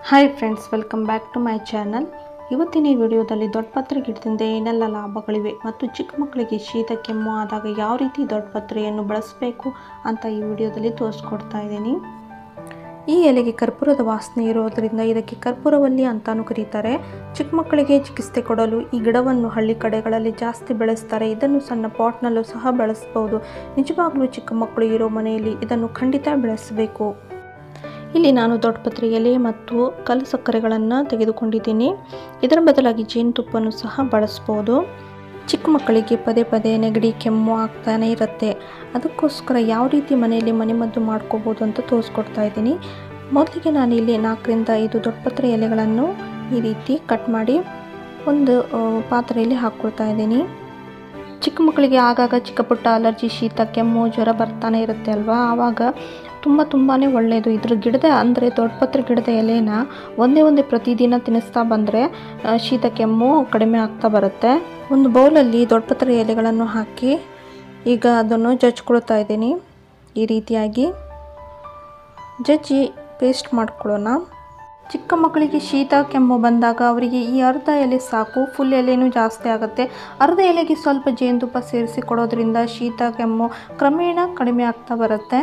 hi friends welcome back to my channel ಇವತ್ತಿನ ಈ ವಿಡಿಯೋದಲ್ಲಿ ದೊಡ್ಡಪತ್ರೆ ಗಿಡದಿಂದ ಏನೆಲ್ಲ ಲಾಭಗಳಿವೆ ಮತ್ತು ಚಿಕ್ಕ ಮಕ್ಕಳಿಗೆ ಶೀತ ಕೆಮ್ಮು ಆದಾಗ ಯಾವ ರೀತಿ ದೊಡ್ಡಪತ್ರೆಯನ್ನು ಬಳಸಬೇಕು ಅಂತ ಈ ವಿಡಿಯೋದಲ್ಲಿ ತೋರಿಸ್ಕೊಡ್ತಾ ಇದ್ದೀನಿ ಈ ಎಲೆಗೆ ಕರ್ಪೂರದ ವಾಸನೆ ಇರೋದರಿಂದ ಇದಕ್ಕೆ ಕರ್ಪೂರವಲ್ಲಿ ಅಂತಾನು ಕರೀತಾರೆ ಚಿಕ್ಕ ಮಕ್ಕಳಿಗೆ ಚಿಕಿತ್ಸೆ ಕೊಡಲು ಈ ಗಿಡವನ್ನು ಹಳ್ಳಿ ಕಡೆಗಳಲ್ಲಿ ಜಾಸ್ತಿ ಬೆಳೆಸ್ತಾರೆ ಇದನ್ನು ಸಣ್ಣ ಪಾಟ್ನಲ್ಲೂ ಸಹ ಬೆಳೆಸ್ಬೋದು ನಿಜವಾಗ್ಲೂ ಚಿಕ್ಕ ಮಕ್ಕಳು ಇರೋ ಮನೆಯಲ್ಲಿ ಇದನ್ನು ಖಂಡಿತ ಬೆಳೆಸಬೇಕು ಇಲ್ಲಿ ನಾನು ದೊಡ್ಡಪತ್ರೆ ಎಲೆ ಮತ್ತು ಕಲ್ಲು ಸಕ್ಕರೆಗಳನ್ನು ತೆಗೆದುಕೊಂಡಿದ್ದೀನಿ ಇದರ ಬದಲಾಗಿ ಜೇನುತುಪ್ಪವನ್ನು ಸಹ ಬಳಸ್ಬೋದು ಚಿಕ್ಕ ಮಕ್ಕಳಿಗೆ ಪದೇ ಪದೇ ನೆಗಡಿ ಕೆಮ್ಮು ಆಗ್ತಾನೆ ಇರುತ್ತೆ ಅದಕ್ಕೋಸ್ಕರ ಯಾವ ರೀತಿ ಮನೆಯಲ್ಲಿ ಮನೆಮದ್ದು ಮಾಡ್ಕೋಬೋದು ಅಂತ ತೋರಿಸ್ಕೊಡ್ತಾ ಇದ್ದೀನಿ ಮೊದಲಿಗೆ ನಾನು ಇಲ್ಲಿ ನಾಲ್ಕರಿಂದ ಐದು ದೊಡ್ಡಪತ್ರೆ ಎಲೆಗಳನ್ನು ಈ ರೀತಿ ಕಟ್ ಮಾಡಿ ಒಂದು ಆ, ಪಾತ್ರೆಯಲ್ಲಿ ಹಾಕ್ಕೊಳ್ತಾ ಇದ್ದೀನಿ ಚಿಕ್ಕ ಮಕ್ಕಳಿಗೆ ಆಗಾಗ ಚಿಕ್ಕ ಪುಟ್ಟ ಅಲರ್ಜಿ ಶೀತ ಕೆಮ್ಮು ಜ್ವರ ಬರ್ತಾನೆ ಇರುತ್ತೆ ಅಲ್ವಾ ಆವಾಗ ತುಂಬ ತುಂಬಾ ಒಳ್ಳೆಯದು ಇದ್ರ ಗಿಡದ ಅಂದರೆ ದೊಡ್ಡಪತ್ರೆ ಗಿಡದ ಎಲೆನ ಒಂದೇ ಒಂದೇ ಪ್ರತಿದಿನ ತಿನ್ನಿಸ್ತಾ ಬಂದರೆ ಆ, ಶೀತ ಕೆಮ್ಮು ಕಡಿಮೆ ಆಗ್ತಾ ಬರುತ್ತೆ ಒಂದು ಬೌಲಲ್ಲಿ ದೊಡ್ಡಪತ್ರೆ ಎಲೆಗಳನ್ನು ಹಾಕಿ ಈಗ ಅದನ್ನು ಜಜ್ಕೊಳ್ತಾ ಇದ್ದೀನಿ ಈ ರೀತಿಯಾಗಿ ಜಜ್ಜಿ ಪೇಸ್ಟ್ ಮಾಡ್ಕೊಳ್ಳೋಣ ಚಿಕ್ಕ ಮಕ್ಕಳಿಗೆ ಶೀತ ಕೆಮ್ಮು ಬಂದಾಗ ಅವರಿಗೆ ಈ ಅರ್ಧ ಎಲೆ ಸಾಕು ಫುಲ್ ಎಲೆನೂ ಜಾಸ್ತಿ ಆಗುತ್ತೆ ಅರ್ಧ ಎಲೆಗೆ ಸ್ವಲ್ಪ ಜೇನುತುಪ್ಪ ಸೇರಿಸಿ ಕೊಡೋದ್ರಿಂದ ಶೀತ ಕೆಮ್ಮು ಕ್ರಮೇಣ ಕಡಿಮೆ ಆಗ್ತಾ ಬರುತ್ತೆ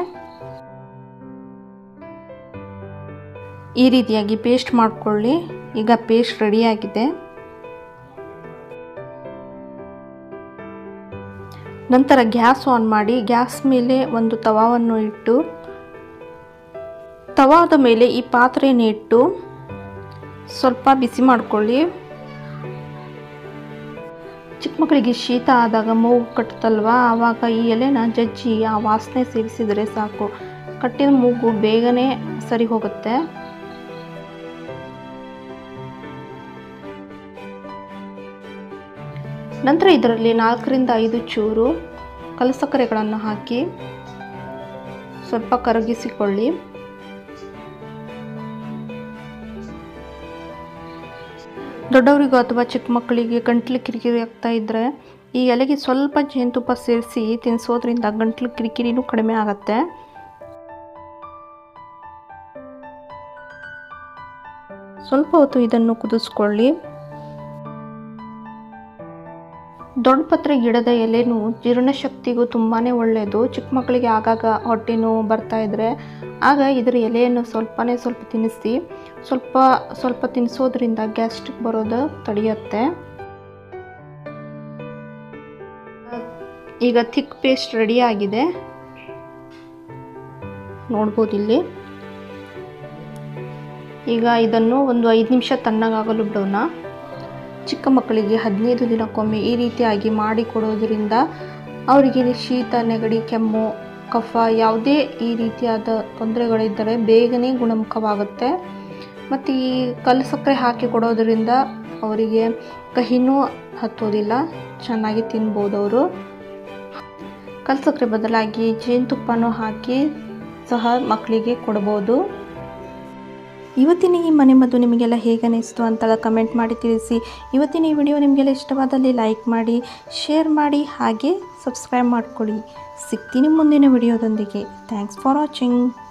ಈ ರೀತಿಯಾಗಿ ಪೇಸ್ಟ್ ಮಾಡ್ಕೊಳ್ಳಿ ಈಗ ಪೇಸ್ಟ್ ರೆಡಿಯಾಗಿದೆ ನಂತರ ಗ್ಯಾಸ್ ಆನ್ ಮಾಡಿ ಗ್ಯಾಸ್ ಮೇಲೆ ಒಂದು ತವಾವನ್ನು ಇಟ್ಟು ತವಾದ ಮೇಲೆ ಈ ಪಾತ್ರೆಯನ್ನು ಇಟ್ಟು ಸ್ವಲ್ಪ ಬಿಸಿ ಮಾಡ್ಕೊಳ್ಳಿ ಚಿಕ್ಕ ಮಕ್ಕಳಿಗೆ ಶೀತ ಆದಾಗ ಮೂಗು ಕಟ್ಟುತ್ತಲ್ವಾ ಆವಾಗ ಈ ಎಲೆನ ಜಜ್ಜಿ ಆ ವಾಸನೆ ಸೇವಿಸಿದರೆ ಸಾಕು ಕಟ್ಟಿದ ಮೂಗು ಬೇಗನೆ ಸರಿ ಹೋಗುತ್ತೆ ನಂತರ ಇದರಲ್ಲಿ ನಾಲ್ಕರಿಂದ ಐದು ಚೂರು ಕಲಸಕ್ಕರೆಗಳನ್ನು ಹಾಕಿ ಸ್ವಲ್ಪ ಕರಗಿಸಿಕೊಳ್ಳಿ ದೊಡ್ಡವರಿಗೂ ಅಥವಾ ಚಿಕ್ಕ ಮಕ್ಕಳಿಗೆ ಗಂಟ್ಲು ಕಿರಿಕಿರಿ ಆಗ್ತಾ ಇದ್ದರೆ ಈ ಎಲೆಗೆ ಸ್ವಲ್ಪ ಜೇನುತುಪ್ಪ ಸೇರಿಸಿ ತಿನ್ನಿಸೋದ್ರಿಂದ ಗಂಟ್ಲು ಕಿರಿಕಿರಿನೂ ಕಡಿಮೆ ಆಗುತ್ತೆ ಸ್ವಲ್ಪ ಹೊತ್ತು ಇದನ್ನು ಕುದಿಸ್ಕೊಳ್ಳಿ ದೊಡ್ಡಪತ್ರೆ ಗಿಡದ ಎಲೆನೂ ಜೀರ್ಣಶಕ್ತಿಗೂ ತುಂಬಾ ಒಳ್ಳೆಯದು ಚಿಕ್ಕ ಮಕ್ಕಳಿಗೆ ಆಗಾಗ ಹೊಟ್ಟೆ ನೋವು ಬರ್ತಾ ಇದ್ದರೆ ಆಗ ಇದರ ಎಲೆಯನ್ನು ಸ್ವಲ್ಪನೇ ಸ್ವಲ್ಪ ತಿನ್ನಿಸಿ ಸ್ವಲ್ಪ ಸ್ವಲ್ಪ ತಿನ್ನಿಸೋದ್ರಿಂದ ಗ್ಯಾಸ್ಟ್ರಿಕ್ ಬರೋದು ತಡೆಯುತ್ತೆ ಈಗ ಥಿಕ್ ಪೇಸ್ಟ್ ರೆಡಿ ಆಗಿದೆ ನೋಡ್ಬೋದು ಇಲ್ಲಿ ಈಗ ಇದನ್ನು ಒಂದು ಐದು ನಿಮಿಷ ತಣ್ಣಗಾಗಲು ಬಿಡೋಣ ಚಿಕ್ಕ ಮಕ್ಕಳಿಗೆ ಹದಿನೈದು ದಿನಕ್ಕೊಮ್ಮೆ ಈ ರೀತಿಯಾಗಿ ಮಾಡಿ ಕೊಡೋದ್ರಿಂದ ಅವರಿಗೆ ಶೀತ ನೆಗಡಿ ಕೆಮ್ಮು ಕಫ ಯಾವುದೇ ಈ ರೀತಿಯಾದ ತೊಂದರೆಗಳಿದ್ದರೆ ಬೇಗನೆ ಗುಣಮುಖವಾಗುತ್ತೆ ಮತ್ತು ಈ ಕಲ್ಲು ಸಕ್ಕರೆ ಹಾಕಿ ಕೊಡೋದ್ರಿಂದ ಅವರಿಗೆ ಕಹಿನೂ ಹತ್ತೋದಿಲ್ಲ ಚೆನ್ನಾಗಿ ತಿನ್ಬೋದು ಅವರು ಕಲ್ಲು ಸಕ್ಕರೆ ಬದಲಾಗಿ ಜೇನುತುಪ್ಪನೂ ಹಾಕಿ ಸಹ ಮಕ್ಕಳಿಗೆ ಕೊಡ್ಬೋದು ಇವತ್ತಿನ ಈ ಮನೆಮದ್ದು ನಿಮಗೆಲ್ಲ ಹೇಗೆ ಅನಿಸ್ತು ಅಂತೆಲ್ಲ ಕಮೆಂಟ್ ಮಾಡಿ ತಿಳಿಸಿ ಇವತ್ತಿನ ಈ ವಿಡಿಯೋ ನಿಮಗೆಲ್ಲ ಇಷ್ಟವಾದಲ್ಲಿ ಲೈಕ್ ಮಾಡಿ ಶೇರ್ ಮಾಡಿ ಹಾಗೆ ಸಬ್ಸ್ಕ್ರೈಬ್ ಮಾಡ್ಕೊಳ್ಳಿ ಸಿಗ್ತೀನಿ ಮುಂದಿನ ವಿಡಿಯೋದೊಂದಿಗೆ ಥ್ಯಾಂಕ್ಸ್ ಫಾರ್ ವಾಚಿಂಗ್